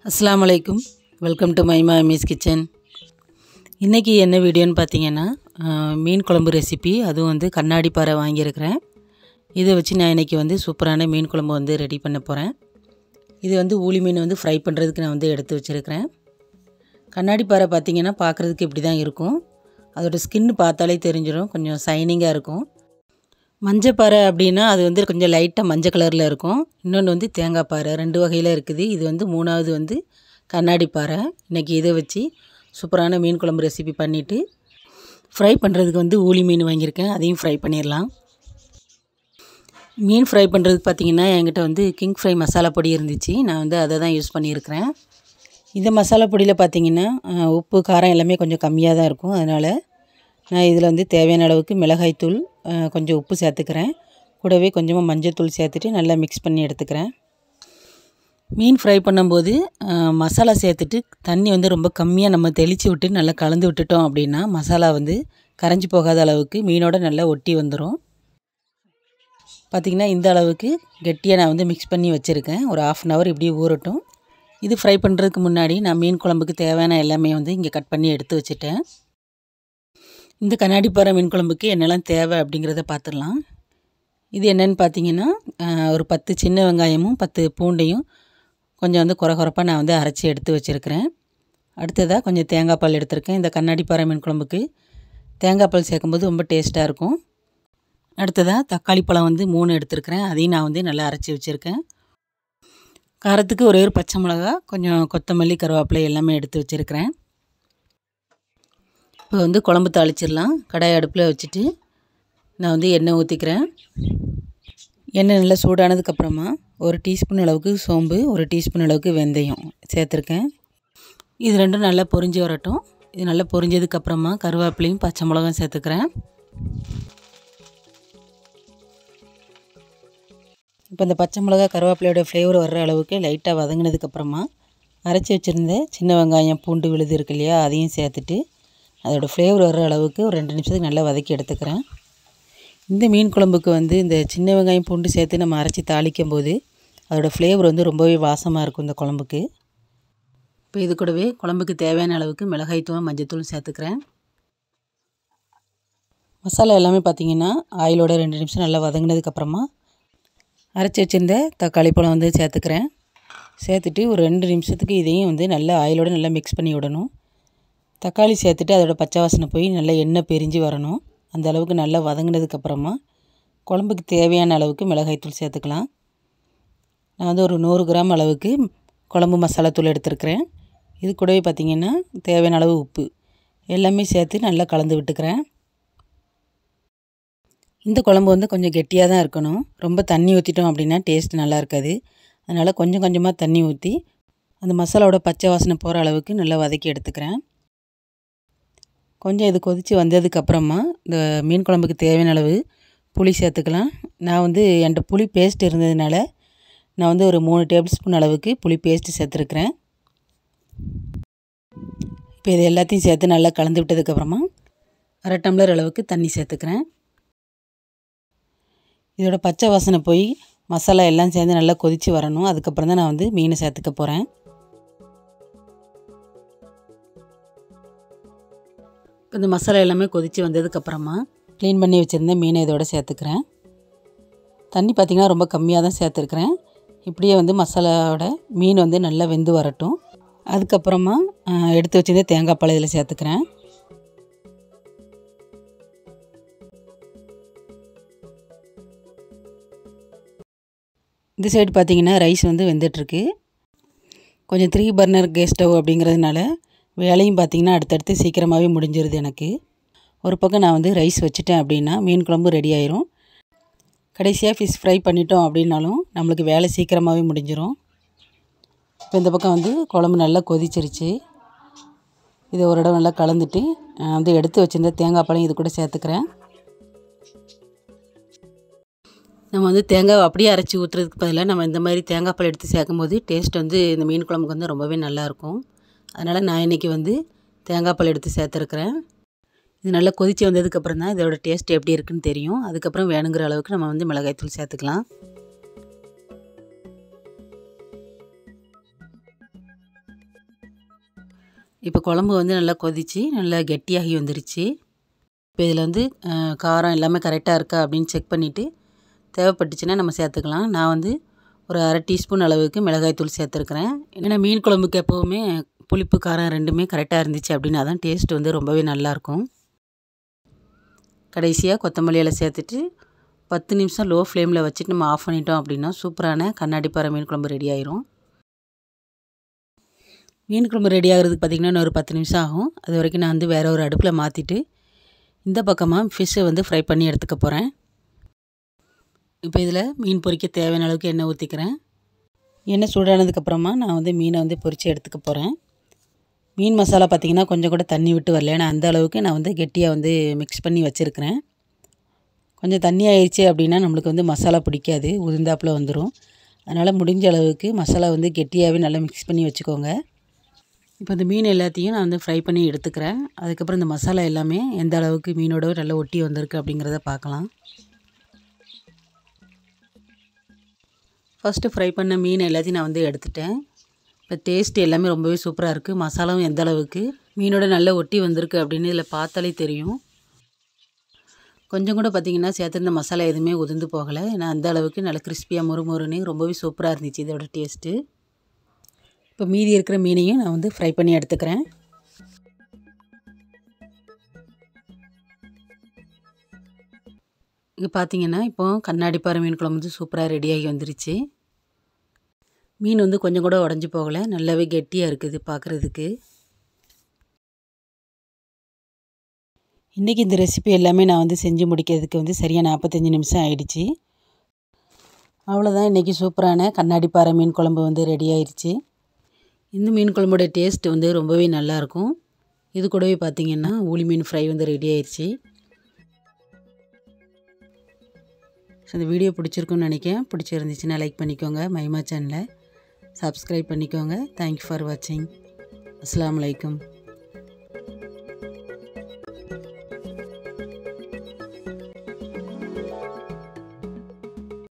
அஸ்ஸலாமு அலைக்கும் welcome to மைமா மீஸ் கிச்சன் இன்றைக்கி என்ன வீடியோன்னு பார்த்தீங்கன்னா ஆஹ், மீன் குழம்பு ரெசிபி அதுவும் வந்து கண்ணாடி பாறை வாங்கியிருக்கிறேன் இதை வச்சு நான் இன்றைக்கி வந்து சூப்பரான மீன் குழம்பு வந்து ரெடி பண்ண போகிறேன் இது வந்து ஊளி மீன் வந்து ஃப்ரை பண்ணுறதுக்கு நான் வந்து எடுத்து வச்சுருக்கிறேன் கண்ணாடி பாறை பார்த்தீங்கன்னா பார்க்குறதுக்கு இப்படி தான் இருக்கும் அதோட ஸ்கின் பார்த்தாலே தெரிஞ்சிடும் கொஞ்சம் சைனிங்காக இருக்கும் மஞ்சப்பாறை அப்படின்னா அது வந்து கொஞ்சம் லைட்டாக மஞ்சள் கலரில் இருக்கும் இன்னொன்று வந்து தேங்காய் பாறை ரெண்டு வகையில் இருக்குது இது வந்து மூணாவது வந்து கண்ணாடி பாறை இன்றைக்கி இதை வச்சு சூப்பரான மீன் குழம்பு ரெசிபி பண்ணிவிட்டு ஃப்ரை பண்ணுறதுக்கு வந்து ஊளி மீன் வாங்கியிருக்கேன் அதையும் ஃப்ரை பண்ணிடலாம் மீன் ஃப்ரை பண்ணுறதுக்கு பார்த்தீங்கன்னா என்கிட்ட வந்து கிங் ஃப்ரை மசாலா பொடி இருந்துச்சு நான் வந்து அதை தான் யூஸ் பண்ணியிருக்கிறேன் இந்த மசாலா பொடியில் பார்த்தீங்கன்னா அஹ், உப்பு காரம் எல்லாமே கொஞ்சம் கம்மியாக தான் இருக்கும் அதனால் நான் இதில் வந்து தேவையான அளவுக்கு மிளகாய்த்தூள் அஹ், கொஞ்சம் உப்பு சேர்த்துக்கிறேன் கூடவே கொஞ்சமாக மஞ்சள்தூள் சேர்த்துட்டு நல்லா மிக்ஸ் பண்ணி எடுத்துக்கிறேன் மீன் ஃப்ரை பண்ணும்போது அஹ், மசாலா சேர்த்துட்டு தண்ணி வந்து ரொம்ப கம்மியாக நம்ம தெளித்து விட்டு நல்லா கலந்து விட்டுட்டோம் அப்படின்னா மசாலா வந்து கரைஞ்சி போகாத அளவுக்கு மீனோட நல்லா ஒட்டி வந்துடும் பார்த்திங்கன்னா இந்த அளவுக்கு கெட்டியாக நான் வந்து மிக்ஸ் பண்ணி வச்சுருக்கேன் ஒரு ஆஃப் அன் ஹவர் இப்படி ஊறட்டும் இது ஃப்ரை பண்ணுறதுக்கு முன்னாடி நான் மீன் குழம்புக்கு தேவையான எல்லாமே வந்து இங்கே கட் பண்ணி எடுத்து வச்சுட்டேன் இந்த கண்ணாடி பாறை மீன் குழம்புக்கு என்னெல்லாம் தேவை அப்படிங்கிறத பார்த்துடலாம் இது என்னென்னு பார்த்தீங்கன்னா ஆஹ், ஒரு பத்து சின்ன வெங்காயமும் பத்து பூண்டையும் கொஞ்சம் வந்து குறை குறைப்பாக நான் வந்து அரைச்சி எடுத்து வச்சுருக்கிறேன் அடுத்ததாக கொஞ்சம் தேங்காய் பால் எடுத்திருக்கேன் இந்த கண்ணாடி பாறை மீன் குழம்புக்கு தேங்காய் பால் சேர்க்கும்போது ரொம்ப டேஸ்ட்டாக இருக்கும் அடுத்ததாக தக்காளி பழம் வந்து மூணு எடுத்திருக்கிறேன் அதையும் நான் வந்து நல்லா அரைச்சி வச்சுருக்கேன் காரத்துக்கு ஒரே ஒரு பச்சை மிளகா கொஞ்சம் கொத்தமல்லி கருவேப்பிலை எல்லாமே எடுத்து வச்சுருக்கிறேன் இப்போ வந்து குழம்பு தாளிச்சிடலாம் கடாய் அடுப்பில் வச்சுட்டு நான் வந்து எண்ணெய் ஊற்றிக்கிறேன் எண்ணெய் நல்லா சூடானதுக்கப்புறமா ஒரு டீஸ்பூன் அளவுக்கு சோம்பு ஒரு டீஸ்பூன் அளவுக்கு வெந்தயம் சேர்த்துருக்கேன் இது ரெண்டும் நல்லா பொரிஞ்சு வரட்டும் இது நல்லா பொரிஞ்சதுக்கப்புறமா கருவேப்பிலையும் பச்சை மிளகாயும் சேர்த்துக்கிறேன் இப்போ இந்த பச்சை மிளகா கருவேப்பிலையோட ஃப்ளேவர் வர்ற அளவுக்கு லைட்டாக வதங்கினதுக்கப்புறமா அரைச்சி வச்சுருந்த சின்ன வெங்காயம் பூண்டு விழுது இருக்கு இல்லையா அதையும் சேர்த்துட்டு அதோட ஃப்ளேவர் வர்ற அளவுக்கு ஒரு ரெண்டு நிமிஷத்துக்கு நல்லா வதக்கி எடுத்துக்கிறேன் இந்த மீன் குழம்புக்கு வந்து இந்த சின்ன வெங்காயம் பூண்டு சேர்த்து நம்ம அரைச்சி தாளிக்கும் போது அதோடய ஃப்ளேவர் வந்து ரொம்பவே வாசமாக இருக்கும் இந்த குழம்புக்கு இப்போ இது கூடவே குழம்புக்கு தேவையான அளவுக்கு மிளகாய்த்தூள் மஞ்சத்தூள் சேர்த்துக்கிறேன் மசாலா எல்லாமே பார்த்திங்கன்னா ஆயிலோட ரெண்டு நிமிஷம் நல்லா வதங்கினதுக்கப்புறமா அரைச்சி வச்சிருந்த தக்காளி பழம் வந்து சேர்த்துக்கிறேன் சேர்த்துட்டு ஒரு ரெண்டு நிமிஷத்துக்கு இதையும் வந்து நல்லா ஆயிலோட நல்லா மிக்ஸ் பண்ணி விடணும் தக்காளி சேர்த்துட்டு அதோட பச்சை வாசனை போய் நல்லா எண்ணெய் பிரிஞ்சு வரணும் அந்த அளவுக்கு நல்லா வதங்கினதுக்கப்புறமா குழம்புக்கு தேவையான அளவுக்கு மிளகாய்த்தூள் சேர்த்துக்கலாம் நான் வந்து ஒரு நூறு கிராம் அளவுக்கு குழம்பு மசாலா தூள் எடுத்துருக்கிறேன் இது கூடவே பார்த்திங்கன்னா தேவையான அளவு உப்பு எல்லாமே சேர்த்து நல்லா கலந்து விட்டுக்கிறேன் இந்த குழம்பு வந்து கொஞ்சம் கெட்டியாக தான் இருக்கணும் ரொம்ப தண்ணி ஊற்றிட்டோம் அப்படின்னா டேஸ்ட் நல்லா இருக்காது அதனால் கொஞ்சம் கொஞ்சமாக தண்ணி ஊற்றி அந்த மசாலாவோட பச்சை வாசனை போகிற அளவுக்கு நல்லா வதக்கி எடுத்துக்கிறேன் கொஞ்சம் இது கொதித்து வந்ததுக்கப்புறமா இந்த மீன் குழம்புக்கு தேவையான அளவு புளி சேர்த்துக்கலாம் நான் வந்து என்கிட்ட புளி பேஸ்ட் இருந்ததுனால நான் வந்து ஒரு மூணு டேபிள் ஸ்பூன் அளவுக்கு புளி பேஸ்ட்டு சேர்த்துருக்குறேன் இப்போ இது எல்லாத்தையும் சேர்த்து நல்லா கலந்து விட்டதுக்கப்புறமா அரை டம்ளர் அளவுக்கு தண்ணி சேர்த்துக்கிறேன் இதோட பச்சை வாசனை போய் மசாலா எல்லாம் சேர்ந்து நல்லா கொதித்து வரணும் அதுக்கப்புறம் தான் நான் வந்து மீனை சேர்த்துக்க போகிறேன் இப்போ இந்த மசாலா எல்லாமே கொதித்து வந்ததுக்கப்புறமா க்ளீன் பண்ணி வச்சுருந்த மீனை இதோட சேர்த்துக்கிறேன் தண்ணி பார்த்திங்கன்னா ரொம்ப கம்மியாக தான் சேர்த்துருக்குறேன் இப்படியே வந்து மசாலாவோட மீன் வந்து நல்லா வெந்து வரட்டும் அதுக்கப்புறமா ஆஹ், எடுத்து வச்சிருந்த தேங்காய் பழம் இதில் சேர்த்துக்கிறேன் இந்த சைடு பார்த்தீங்கன்னா ரைஸ் வந்து வெந்துட்டுருக்கு கொஞ்சம் த்ரீ பர்னர் கேஸ் ஸ்டவ் அப்படிங்கிறதுனால வேலையும் பார்த்தீங்கன்னா அடுத்தடுத்து சீக்கிரமாகவே முடிஞ்சிருது எனக்கு ஒரு பக்கம் நான் வந்து ரைஸ் வச்சுட்டேன் அப்படின்னா மீன் குழம்பு ரெடி ஆயிரும் கடைசியாக ஃபிஷ் ஃப்ரை பண்ணிட்டோம் அப்படின்னாலும் நம்மளுக்கு வேலை சீக்கிரமாகவே முடிஞ்சிரும் இப்போ இந்த பக்கம் வந்து குழம்பு நல்லா கொதிச்சிருச்சு இதை ஒரு இடம் நல்லா கலந்துட்டு நான் வந்து எடுத்து வச்சிருந்த தேங்காய் பழம் இது கூட சேர்த்துக்கிறேன் நம்ம வந்து தேங்காய் அப்படியே அரைச்சி ஊற்றுறதுக்கு பதிலாக நம்ம இந்த மாதிரி தேங்காய் பால் எடுத்து சேர்க்கும்போது டேஸ்ட் வந்து இந்த மீன் குழம்புக்கு வந்து ரொம்பவே நல்லாயிருக்கும் அதனால் நான் இன்றைக்கி வந்து தேங்காய் பால் எடுத்து சேர்த்துருக்குறேன் இது நல்லா கொதித்து வந்ததுக்கப்புறம் தான் இதோட டேஸ்ட் எப்படி இருக்குன்னு தெரியும் அதுக்கப்புறம் வேணுங்கிற அளவுக்கு நம்ம வந்து மிளகாய்த்தூள் சேர்த்துக்கலாம் இப்போ குழம்பு வந்து நல்லா கொதித்து நல்லா கெட்டியாகி வந்துருச்சு இப்போ இதில் வந்து அஹ், காரம் எல்லாமே கரெக்டாக இருக்கா அப்படின்னு செக் பண்ணிவிட்டு தேவைப்பட்டுச்சுன்னா நம்ம சேர்த்துக்கலாம் நான் வந்து ஒரு அரை டீஸ்பூன் அளவுக்கு மிளகாய்த்தூள் சேர்த்துருக்குறேன் ஏன்னா மீன் குழம்புக்கு எப்போவுமே புளிப்பு காரம் ரெண்டுமே கரெக்டாக இருந்துச்சு அப்படின்னா தான் டேஸ்ட் வந்து ரொம்பவே நல்லாயிருக்கும் கடைசியாக கொத்தமல்லி இலை சேர்த்துட்டு பத்து நிமிஷம் லோ ஃப்ளேமில் வச்சுட்டு நம்ம ஆஃப் பண்ணிட்டோம் அப்படின்னா சூப்பரான கண்ணாடி பாறை மீன் குழம்பு ரெடி ஆயிரும் மீன் குழம்பு ரெடி ஆகிறதுக்கு பார்த்திங்கன்னா இன்னும் ஒரு பத்து நிமிஷம் ஆகும் அது வரைக்கும் நான் வந்து வேறு ஒரு அடுப்பில் மாற்றிட்டு இந்த பக்கமாக ஃபிஷ்ஷை வந்து ஃப்ரை பண்ணி எடுத்துக்க போகிறேன் இப்போ இதில் மீன் பொரிக்க தேவையான அளவுக்கு எண்ணெய் ஊற்றிக்கிறேன் எண்ணெய் சூடானதுக்கப்புறமா நான் வந்து மீனை வந்து பொரித்து எடுத்துக்க போகிறேன் மீன் மசாலா பார்த்திங்கன்னா கொஞ்சம் கூட தண்ணி விட்டு வரல ஏன்னா அந்த அளவுக்கு நான் வந்து கெட்டியாக வந்து மிக்ஸ் பண்ணி வச்சுருக்கிறேன் கொஞ்சம் தண்ணி ஆயிடுச்சு அப்படின்னா நம்மளுக்கு வந்து மசாலா பிடிக்காது உதிர்ந்தாப்பில் வந்துடும் அதனால் முடிஞ்ச அளவுக்கு மசாலா வந்து கெட்டியாகவே நல்லா மிக்ஸ் பண்ணி வச்சுக்கோங்க இப்போ இந்த மீன் எல்லாத்தையும் நான் வந்து ஃப்ரை பண்ணி எடுத்துக்கிறேன் அதுக்கப்புறம் இந்த மசாலா எல்லாமே எந்த அளவுக்கு மீனோட நல்லா ஒட்டி வந்திருக்கு அப்படிங்கிறத பார்க்கலாம் ஃபஸ்ட்டு ஃப்ரை பண்ண மீன் எல்லாத்தையும் நான் வந்து எடுத்துட்டேன் இப்போ டேஸ்ட் எல்லாமே ரொம்பவே சூப்பராக இருக்குது மசாலாவும் எந்த அளவுக்கு மீனோட நல்லா ஒட்டி வந்திருக்கு அப்படின்னு இதில் பார்த்தாலே தெரியும் கொஞ்சம் கூட பார்த்திங்கன்னா சேர்த்துருந்த மசாலா எதுவுமே உதிர்ந்து போகலை ஏன்னா அந்த அளவுக்கு நல்லா கிறிஸ்பியாக முறுமுறுன்னு ரொம்பவே சூப்பராக இருந்துச்சு இதோட டேஸ்ட்டு இப்போ மீதி இருக்கிற மீனையும் நான் வந்து ஃப்ரை பண்ணி எடுத்துக்கிறேன் இது பார்த்தீங்கன்னா இப்போ கண்ணாடி பாறை மீன் குழம்பு வந்து சூப்பராக ரெடியாகி வந்துருச்சு மீன் வந்து கொஞ்சம் கூட உடஞ்சி போகலை நல்லாவே கெட்டியாக இருக்குது பார்க்குறதுக்கு இன்றைக்கி இந்த ரெசிபி எல்லாமே நான் வந்து செஞ்சு முடிக்கிறதுக்கு வந்து சரியாக நாற்பத்தஞ்சு நிமிஷம் ஆயிடுச்சு அவ்வளோதான் இன்றைக்கி சூப்பரான கண்ணாடி பாறை மீன் குழம்பு வந்து ரெடி ஆயிடுச்சு இந்த மீன் குழம்போட டேஸ்ட் வந்து ரொம்பவே நல்லாயிருக்கும் இது கூடவே பார்த்திங்கன்னா ஊளி மீன் ஃப்ரை வந்து ரெடி ஆயிடுச்சு ஸோ இந்த வீடியோ பிடிச்சிருக்குன்னு நினைக்கிறேன் பிடிச்சிருந்துச்சுன்னா லைக் பண்ணிக்கோங்க மைமா சேனலை சப்ஸ்கிரைப் பண்ணிக்கோங்க தேங்க்யூ ஃபார் வாட்சிங் அஸ்ஸலாமு அலைக்கும்